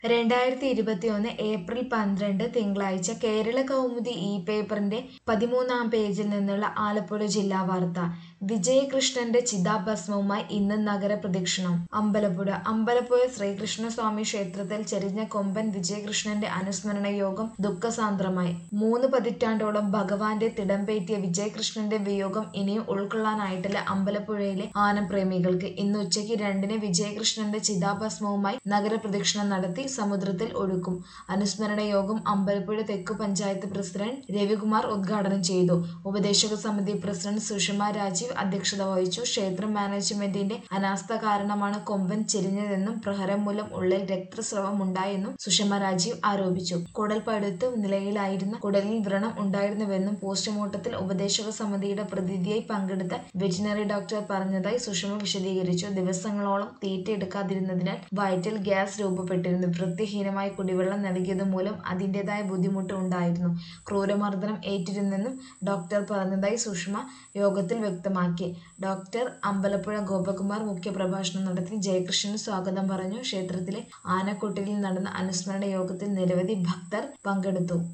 രണ്ടായിരത്തി ഇരുപത്തിയൊന്ന് ഏപ്രിൽ പന്ത്രണ്ട് തിങ്കളാഴ്ച കേരള കൗമുദി ഇ പേപ്പറിന്റെ പതിമൂന്നാം പേജിൽ നിന്നുള്ള ആലപ്പുഴ ജില്ലാ വാർത്ത വിജയകൃഷ്ണന്റെ ചിതാഭസ്മവുമായി ഇന്ന് നഗരപ്രദക്ഷിണം അമ്പലപ്പുഴ അമ്പലപ്പുഴ ശ്രീകൃഷ്ണസ്വാമി ക്ഷേത്രത്തിൽ ചെരിഞ്ഞ കൊമ്പൻ വിജയകൃഷ്ണന്റെ അനുസ്മരണ യോഗം ദുഃഖസാന്ദ്രമായി മൂന്ന് പതിറ്റാണ്ടോളം ഭഗവാന്റെ തിടമ്പേറ്റിയ വിജയകൃഷ്ണന്റെ വിയോഗം ഇനിയും ഉൾക്കൊള്ളാനായിട്ടില്ല അമ്പലപ്പുഴയിലെ ആനപ്രേമികൾക്ക് ഇന്ന് ഉച്ചയ്ക്ക് രണ്ടിന് വിജയകൃഷ്ണന്റെ ചിതാഭസ്മവുമായി നഗരപ്രദക്ഷിണം നടത്തി സമുദ്രത്തിൽ ഒഴുക്കും അനുസ്മരണ യോഗം അമ്പലപ്പുഴ തെക്കു പഞ്ചായത്ത് പ്രസിഡന്റ് രവികുമാർ ഉദ്ഘാടനം ചെയ്തു ഉപദേശക സമിതി പ്രസിഡന്റ് സുഷമ രാജീവ് അധ്യക്ഷത വഹിച്ചു ക്ഷേത്ര മാനേജ്മെന്റിന്റെ അനാസ്ഥ കാരണമാണ് കൊമ്പൻ ചെരിഞ്ഞതെന്നും പ്രഹരം മൂലം ഉള്ളിൽ രക്തസ്രവം ഉണ്ടായെന്നും സുഷമ രാജീവ് ആരോപിച്ചു കുടൽ പഴുത്ത് നിലയിലായിരുന്ന കുടലിൽ വ്രണം ഉണ്ടായിരുന്നുവെന്നും പോസ്റ്റ്മോർട്ടത്തിൽ ഉപദേശക സമിതിയുടെ പ്രതിനിധിയായി പങ്കെടുത്ത വെറ്റിനറി ഡോക്ടർ പറഞ്ഞതായി സുഷമ വിശദീകരിച്ചു ദിവസങ്ങളോളം തീറ്റ എടുക്കാതിരുന്നതിനാൽ വയറ്റിൽ ഗ്യാസ് രൂപപ്പെട്ടിരുന്നു വൃത്തിഹീനമായ കുടിവെള്ളം നൽകിയത് മൂലം അതിൻ്റെതായ ബുദ്ധിമുട്ട് ഉണ്ടായിരുന്നു ക്രൂരമർദ്ദനം ഏറ്റിരുന്നെന്നും ഡോക്ടർ പറഞ്ഞതായി സുഷമ യോഗത്തിൽ വ്യക്തമാക്കി ഡോക്ടർ അമ്പലപ്പുഴ ഗോപകുമാർ മുഖ്യപ്രഭാഷണം നടത്തി ജയകൃഷ്ണന് സ്വാഗതം പറഞ്ഞു ക്ഷേത്രത്തിലെ ആനക്കൊട്ടിലിൽ നടന്ന അനുസ്മരണ യോഗത്തിൽ നിരവധി ഭക്തർ പങ്കെടുത്തു